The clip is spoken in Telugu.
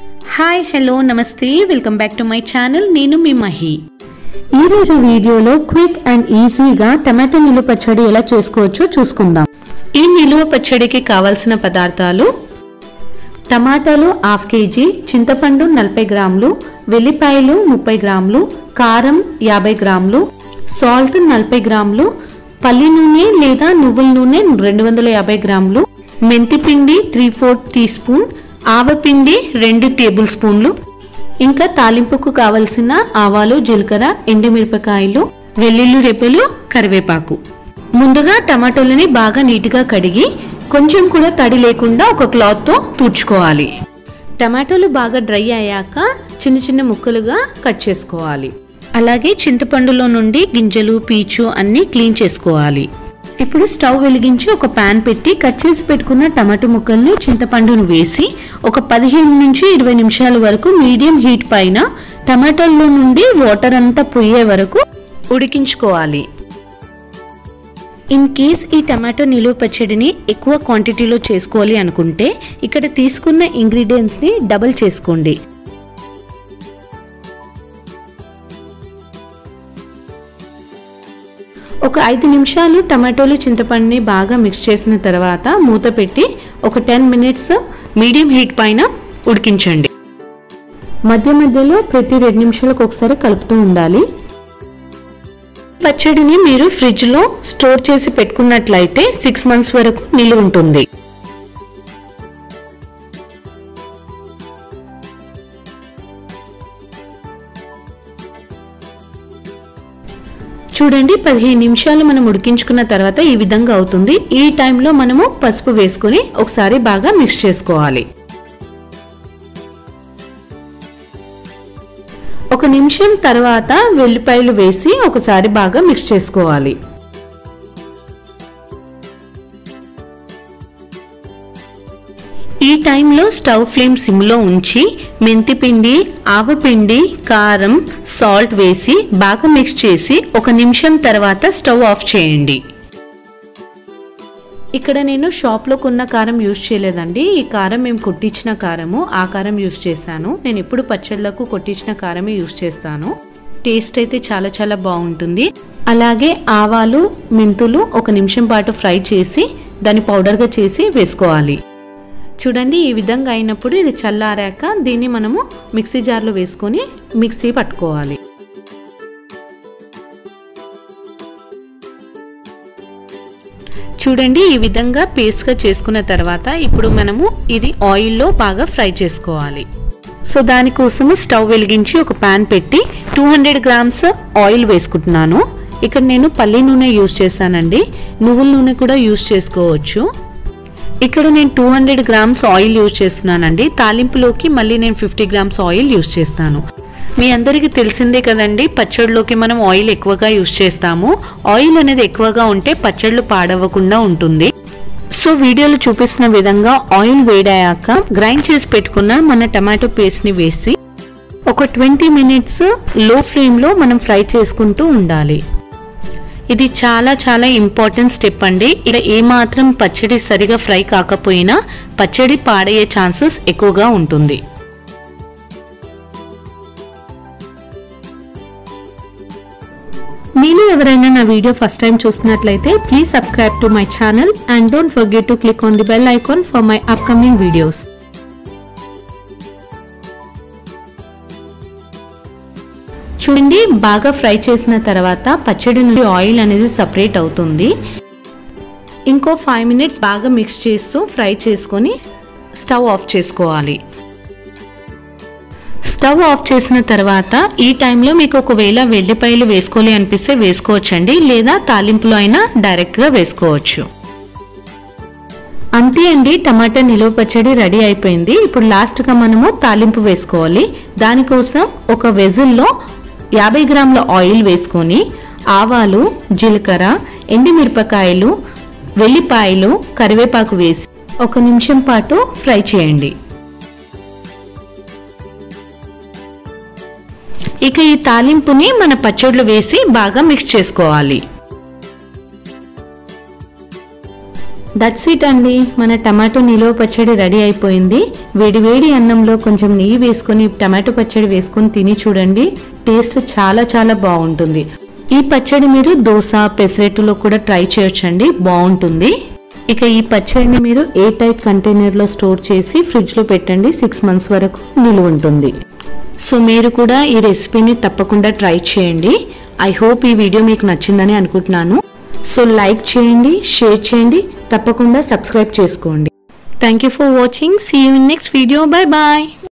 hi hello namaste welcome back to my channel నేను మీ మహి ఈరోజు వీడియోలో క్విక్ అండ్ ఈజీగా టమాటో నిల్లు పచ్చడి ఎలా చేసుకోవచ్చో చూసుకుందాం ఈ నిలువ పచ్చడికి కావాల్సిన పదార్థాలు టమాటాలు హాఫ్ కేజీ చింతపండు నలభై గ్రాములు వెల్లిపాయలు ముప్పై గ్రాములు కారం యాభై గ్రాములు సాల్ట్ నలభై గ్రాములు పల్లి నూనె లేదా నువ్వుల నూనె రెండు వందల యాభై గ్రాములు మెంతి పిండి త్రీ ఫోర్త్ టీ స్పూన్ ఆవపిండి రెండు టేబుల్ స్పూన్లు ఇంకా తాలింపుకు కావలసిన ఆవాలు జీలకర్ర ఎండుమిరపకాయలు వెల్లుల్లి రెప్పలు కరివేపాకు ముందుగా టమాటోలని బాగా నీట్గా కడిగి కొంచెం కూడా తడి లేకుండా ఒక క్లాత్తో తుడుచుకోవాలి టమాటోలు బాగా డ్రై అయ్యాక చిన్న చిన్న ముక్కలుగా కట్ చేసుకోవాలి అలాగే చింతపండులో నుండి గింజలు పీచు అన్నీ క్లీన్ చేసుకోవాలి ఇప్పుడు స్టవ్ వెలిగించి ఒక పాన్ పెట్టి కట్ చేసి పెట్టుకున్న టమాటో ముక్కల్ని చింతపండును వేసి ఒక పదిహేను నుంచి ఇరవై నిమిషాల వరకు మీడియం హీట్ పైన టమాటోల్లో నుండి వాటర్ అంతా పోయే వరకు ఉడికించుకోవాలి ఇన్ కేస్ ఈ టమాటో నిలువ పచ్చడిని ఎక్కువ క్వాంటిటీలో చేసుకోవాలి అనుకుంటే ఇక్కడ తీసుకున్న ఇంగ్రీడియంట్స్ని డబుల్ చేసుకోండి ఒక ఐదు నిమిషాలు టమాటోలు చింతపండుని బాగా మిక్స్ చేసిన తర్వాత మూత పెట్టి ఒక టెన్ మినిట్స్ మీడియం హీట్ పైన ఉడికించండి మధ్య మధ్యలో ప్రతి రెండు నిమిషాలకు ఒకసారి కలుపుతూ ఉండాలి పచ్చడిని మీరు ఫ్రిడ్జ్ లో స్టోర్ చేసి పెట్టుకున్నట్లయితే సిక్స్ మంత్స్ వరకు నిలువ ఉంటుంది చూడండి పదిహేను నిమిషాలు మనం ఉడికించుకున్న తర్వాత ఈ విధంగా అవుతుంది ఈ టైంలో మనము పసుపు వేసుకొని ఒకసారి బాగా మిక్స్ చేసుకోవాలి ఒక నిమిషం తర్వాత వెల్లిపాయలు వేసి ఒకసారి బాగా మిక్స్ చేసుకోవాలి ఈ టైంలో స్టవ్ ఫ్లేమ్ సిమ్లో ఉంచి మెంతి పిండి ఆవపిండి కారం సాల్ట్ వేసి బాగా మిక్స్ చేసి ఒక నిమిషం తర్వాత స్టవ్ ఆఫ్ చేయండి ఇక్కడ నేను షాప్లో కొన్న కారం యూజ్ చేయలేదండి ఈ కారం మేము కొట్టించిన కారము ఆ కారం యూజ్ చేశాను నేను ఎప్పుడు పచ్చళ్ళకు కొట్టించిన కారమే యూజ్ చేస్తాను టేస్ట్ అయితే చాలా చాలా బాగుంటుంది అలాగే ఆవాలు మెంతులు ఒక నిమిషం పాటు ఫ్రై చేసి దాన్ని పౌడర్గా చేసి వేసుకోవాలి చూడండి ఈ విధంగా అయినప్పుడు ఇది చల్లారాక దీన్ని మనము మిక్సీ జార్లో వేసుకొని మిక్సీ పట్టుకోవాలి చూడండి ఈ విధంగా పేస్ట్గా చేసుకున్న తర్వాత ఇప్పుడు మనము ఇది ఆయిల్లో బాగా ఫ్రై చేసుకోవాలి సో దానికోసము స్టవ్ వెలిగించి ఒక పాన్ పెట్టి టూ హండ్రెడ్ గ్రామ్స్ ఆయిల్ వేసుకుంటున్నాను ఇక్కడ నేను పల్లి నూనె యూజ్ చేశానండి నువ్వుల నూనె కూడా యూజ్ చేసుకోవచ్చు ఇక్కడ నేను two hundred grams oil use చేస్తున్నానండి తాలింపులోకి మళ్ళీ నేను ఫిఫ్టీ గ్రామ్స్ ఆయిల్ యూజ్ చేస్తాను మీ అందరికీ తెలిసిందే కదండి పచ్చడిలోకి మనం ఆయిల్ ఎక్కువగా యూజ్ చేస్తాము ఆయిల్ అనేది ఎక్కువగా ఉంటే పచ్చళ్ళు పాడవ్వకుండా ఉంటుంది సో వీడియోలో చూపిస్తున్న విధంగా ఆయిల్ వేడాయాక గ్రైండ్ చేసి పెట్టుకున్న మన టమాటో పేస్ట్ని వేసి ఒక ట్వంటీ మినిట్స్ లో ఫ్లేమ్లో మనం ఫ్రై చేసుకుంటూ ఉండాలి ఇది చాలా చాలా ఇంపార్టెంట్ స్టెప్ అండి ఇలా ఏమాత్రం పచ్చడి సరిగా ఫ్రై కాకపోయినా పచ్చడి పాడయ్యే ఛాన్సెస్ ఎక్కువగా ఉంటుంది మీరు ఎవరైనా నా వీడియో ఫస్ట్ టైం చూస్తున్నట్లయితే please subscribe to my channel and don't forget to click on the bell icon for my upcoming videos చూడండి బాగా ఫ్రై చేసిన తర్వాత పచ్చడి నుండి ఆయిల్ అనేది సపరేట్ అవుతుంది ఇంకో ఫైవ్ మినిట్స్ బాగా మిక్స్ చేస్తూ ఫ్రై చేసుకొని స్టవ్ ఆఫ్ చేసుకోవాలి స్టవ్ ఆఫ్ చేసిన తర్వాత ఈ టైంలో మీకు ఒకవేళ వెల్లిపాయలు వేసుకోవాలి అనిపిస్తే వేసుకోవచ్చండి లేదా తాలింపులో అయినా డైరెక్ట్గా వేసుకోవచ్చు అంతే అండి టమాటా నిలువ పచ్చడి రెడీ అయిపోయింది ఇప్పుడు లాస్ట్గా మనము తాలింపు వేసుకోవాలి దానికోసం ఒక వెజిల్లో యాభై గ్రాముల ఆయిల్ వేసుకొని ఆవాలు జీలకర్ర ఎండుమిరపకాయలు వెల్లిపాయలు కరివేపాకు వేసి ఒక నిమిషం పాటు ఫ్రై చేయండి ఇక ఈ తాలింపుని మన పచ్చడిలో వేసి బాగా మిక్స్ చేసుకోవాలి దట్స్ ఇట్ అండి మన టమాటో నిలువ పచ్చడి రెడీ అయిపోయింది వేడి వేడి అన్నంలో కొంచెం నెయ్యి వేసుకొని టమాటో పచ్చడి వేసుకొని తిని చూడండి టేస్ట్ చాలా చాలా బాగుంటుంది ఈ పచ్చడి మీరు దోశ పెసరెట్టులో కూడా ట్రై చేయొచ్చండి బాగుంటుంది ఇక ఈ పచ్చడిని మీరు ఏ టైప్ కంటైనర్లో స్టోర్ చేసి ఫ్రిడ్జ్లో పెట్టండి సిక్స్ మంత్స్ వరకు నిలువ ఉంటుంది సో మీరు కూడా ఈ రెసిపీని తప్పకుండా ట్రై చేయండి ఐ హోప్ ఈ వీడియో మీకు నచ్చిందని అనుకుంటున్నాను సో లైక్ చేయండి షేర్ చేయండి తప్పకుండా సబ్స్క్రైబ్ చేసుకోండి thank you for watching see you in next video bye bye